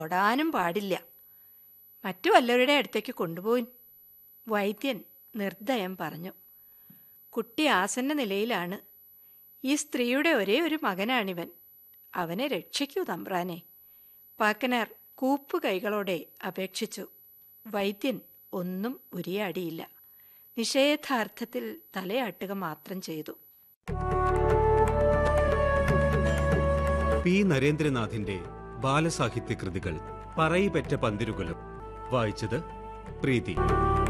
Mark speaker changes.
Speaker 1: തൊടാനും പാടില്ല മറ്റു വല്ലവരുടെ അടുത്തേക്ക് കൊണ്ടുപോയിൻ വൈദ്യൻ നിർദ്ദയം പറഞ്ഞു കുട്ടി ആസന്ന നിലയിലാണ് ഈ സ്ത്രീയുടെ ഒരേ ഒരു മകനാണിവൻ അവനെ രക്ഷിക്കൂ തമ്പ്രാനെ പാക്കനാർ കൂപ്പു കൈകളോടെ അപേക്ഷിച്ചു വൈദ്യൻ ഒന്നും ഉരിയാടിയില്ല നിഷേധാർത്ഥത്തിൽ തലയാട്ടുക മാത്രം ചെയ്തു
Speaker 2: പി നരേന്ദ്രനാഥിന്റെ ബാലസാഹിത്യ കൃതികൾ പറയിപെറ്റ പന്തിരുകുലം വായിച്ചത് പ്രീതി